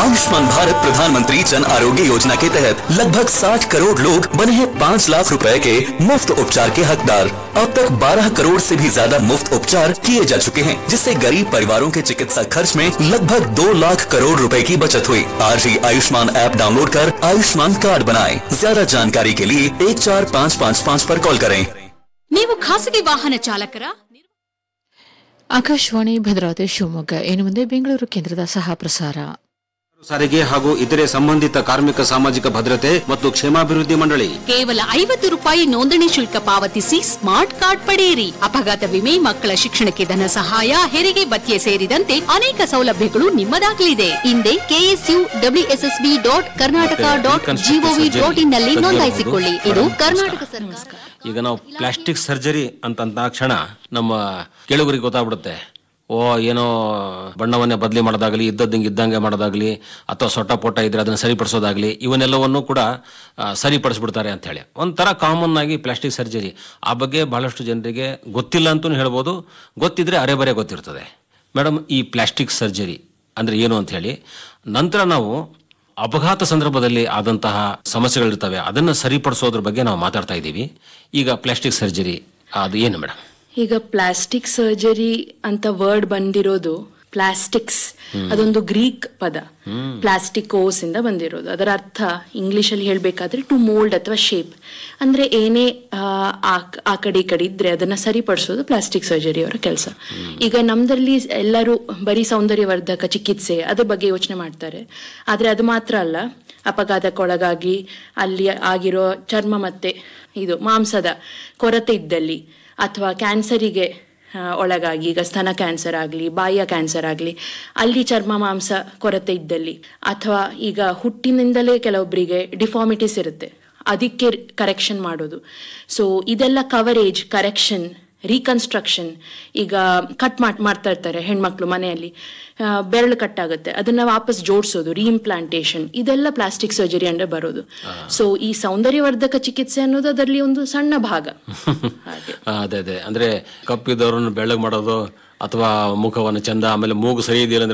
आयुष्मान भारत प्रधानमंत्री जन आरोग्य योजना के तहत लगभग 60 करोड़ लोग बने हैं 5 लाख रुपए के मुफ्त उपचार के हकदार अब तक 12 करोड़ से भी ज्यादा मुफ्त उपचार किए जा चुके हैं जिससे गरीब परिवारों के चिकित्सा खर्च में लगभग दो लाख करोड़ रुपए की बचत हुई आज ही आयुष्मान ऐप डाउनलोड कर आयुष्मान कार्ड बनाएं ज्यादा जानकारी के लिए एक चार पाँच पाँच पाँच पर कॉल करें ನೀವು ಖಾಸಗಿ ವಾಹನ ಚಾಲಕರ ಆಕಾಶವಾಣಿ ಭದ್ರಾವತಿ ಶಿವಮೊಗ್ಗ ಇನ್ನು ಮುಂದೆ ಬೆಂಗಳೂರು ಕೇಂದ್ರದ ಸಹ ಪ್ರಸಾರ ಸಾರಿಗೆ ಹಾಗೂ ಇತರೆ ಸಂಬಂಧಿತ ಕಾರ್ಮಿಕ ಸಾಮಾಜಿಕ ಭದ್ರತೆ ಮತ್ತು ಕ್ಷೇಮಾಭಿವೃದ್ಧಿ ಮಂಡಳಿ ಕೇವಲ ಐವತ್ತು ರೂಪಾಯಿ ನೋಂದಣಿ ಶುಲ್ಕ ಪಾವತಿಸಿ ಸ್ಮಾರ್ಟ್ ಕಾರ್ಡ್ ಪಡೆಯಿರಿ ಅಪಘಾತ ವಿಮೆ ಮಕ್ಕಳ ಶಿಕ್ಷಣಕ್ಕೆ ಧನ ಸಹಾಯ ಹೆರಿಗೆ ಭತ್ಯೆ ಸೇರಿದಂತೆ ಅನೇಕ ಸೌಲಭ್ಯಗಳು ನಿಮ್ಮದಾಗಲಿದೆ ಹಿಂದೆ KSU WSSB dot Karnataka dot GOV dot in ನಲ್ಲಿ ನೋಂದಾಯಿಸಿಕೊಳ್ಳಿ ಇದು ಕರ್ನಾಟಕ ಸರ್ಕಾರ ಈಗ ನಾವು ಪ್ಲಾಸ್ಟಿಕ್ ಸರ್ಜರಿ ಅಂತ ಕ್ಷಣ ನಮ್ಮ ಕೆಳಗರಿಗೆ ಗೊತ್ತಾಗ್ಬಿಡುತ್ತೆ ಓ ಏನೋ ಬಣ್ಣವನ್ನೇ ಬದಲಿ ಮಾಡೋದಾಗ್ಲಿ ಇದ್ದದ್ದಂಗೆ ಇದ್ದಂಗೆ ಮಾಡೋದಾಗ್ಲಿ ಅಥವಾ ಸೊಟ್ಟ ಪೊಟ್ಟ ಇದ್ರೆ ಅದನ್ನ ಸರಿಪಡಿಸೋದಾಗ್ಲಿ ಇವನ್ನೆಲ್ಲವನ್ನು ಕೂಡ ಆ, ಸರಿಪಡಿಸ್ಬಿಡ್ತಾರೆ ಅಂತ ಹೇಳಿ ಒಂಥರ ಕಾಮನ್ ಆಗಿ ಪ್ಲಾಸ್ಟಿಕ್ ಸರ್ಜರಿ ಆ ಬಗ್ಗೆ ಬಹಳಷ್ಟು ಜನರಿಗೆ ಗೊತ್ತಿಲ್ಲ ಅಂತಲೂ ಹೇಳ್ಬೋದು ಗೊತ್ತಿದ್ರೆ ಅರೆ ಬರೆ ಗೊತ್ತಿರ್ತದೆ ಮೇಡಮ್ ಈ ಪ್ಲಾಸ್ಟಿಕ್ ಸರ್ಜರಿ ಅಂದ್ರೆ ಏನು ಅಂತ ಹೇಳಿ ನಂತರ ನಾವು ಅಪಘಾತ ಸಂದರ್ಭದಲ್ಲಿ ಆದಂತಹ ಸಮಸ್ಯೆಗಳಿರ್ತವೆ ಅದನ್ನು ಸರಿಪಡಿಸೋದ್ರ ಬಗ್ಗೆ ನಾವು ಮಾತಾಡ್ತಾ ಇದ್ದೀವಿ ಈಗ ಪ್ಲಾಸ್ಟಿಕ್ ಸರ್ಜರಿ ಅದು ಏನು ಮೇಡಮ್ ಈಗ ಪ್ಲಾಸ್ಟಿಕ್ ಸರ್ಜರಿ ಅಂತ ವರ್ಡ್ ಬಂದಿರೋದು ಪ್ಲಾಸ್ಟಿಕ್ಸ್ ಅದೊಂದು ಗ್ರೀಕ್ ಪದ ಪ್ಲಾಸ್ಟಿಕೋಸ್ ಇಂದ ಬಂದಿರೋದು ಅದರ ಅರ್ಥ ಇಂಗ್ಲಿಷ್ ಅಲ್ಲಿ ಹೇಳ್ಬೇಕಾದ್ರೆ ಟು ಮೋಲ್ಡ್ ಅಥವಾ ಶೇಪ್ ಅಂದ್ರೆ ಏನೇ ಆ, ಆ- ಆ ಕಡೆ ಈ ಕಡೆ ಇದ್ರೆ ಅದನ್ನ ಸರಿಪಡಿಸೋದು ಪ್ಲಾಸ್ಟಿಕ್ ಸರ್ಜರಿ ಅವರ ಕೆಲಸ ಈಗ ನಮ್ದಲ್ಲಿ ಎಲ್ಲರೂ ಬರೀ ಸೌಂದರ್ಯವರ್ಧಕ ಚಿಕಿತ್ಸೆ ಅದ್ರ ಬಗ್ಗೆ ಯೋಚನೆ ಮಾಡ್ತಾರೆ ಆದ್ರೆ ಅದು ಮಾತ್ರ ಅಲ್ಲ ಅಪಘಾತಕ್ಕೊಳಗಾಗಿ ಅಲ್ಲಿ ಆಗಿರೋ ಚರ್ಮ ಮತ್ತೆ ಇದು ಮಾಂಸದ ಕೊರತೆ ಇದ್ದಲ್ಲಿ ಅಥವಾ ಕ್ಯಾನ್ಸರಿಗೆ ಆ, ಒಳಗಾಗಿ ಈಗ ಸ್ತನ ಕ್ಯಾನ್ಸರ್ ಆಗಲಿ ಬಾಯಿಯ ಕ್ಯಾನ್ಸರ್ ಆಗಲಿ ಅಲ್ಲಿ ಚರ್ಮ ಮಾಂಸ ಕೊರತೆ ಇದ್ದಲ್ಲಿ ಅಥವಾ ಈಗ ಹುಟ್ಟಿನಿಂದಲೇ ಕೆಲವೊಬ್ಬರಿಗೆ ಡಿಫಾರ್ಮಿಟೀಸ್ ಇರುತ್ತೆ ಅದಕ್ಕೆ ಕರೆಕ್ಷನ್ ಮಾಡೋದು ಸೊ ಇದೆಲ್ಲ ಕವರೇಜ್ ಕರೆಕ್ಷನ್ ರೀಕನ್ಸ್ಟ್ರಕ್ಷನ್ ಈಗ ಕಟ್ ಮಾಡ್ ಮಾಡ್ತಾ ಇರ್ತಾರೆ ಹೆಣ್ಮಕ್ಳು ಮನೆಯಲ್ಲಿ ಆ, ಬೆರಳು ಕಟ್ ಆಗುತ್ತೆ ಅದನ್ನ ವಾಪಸ್ ಜೋಡಿಸೋದು ರೀಇಂಪ್ಲಾಂಟೇಶನ್ ಇದೆಲ್ಲ ಪ್ಲಾಸ್ಟಿಕ್ ಸರ್ಜರಿ ಅಂದ್ರೆ ಬರೋದು ಸೊ ಈ ಸೌಂದರ್ಯವರ್ಧಕ ಚಿಕಿತ್ಸೆ ಅನ್ನೋದು ಅದರಲ್ಲಿ ಒಂದು ಸಣ್ಣ ಭಾಗ ಹಾಗೆ ಆ, ಅದೇ ಅದೇ ಅಂದ್ರೆ ಕಪ್ಪಿದ್ದವ್ರನ್ನ ಬೆಳ್ಳಗ್ ಮಾಡೋದು ಅಥವಾ ಮುಖವನ್ನು ಚಂದ ಆಮೇಲೆ ಮೂಗು ಸರಿ ಇದೆಯಲ್ಲ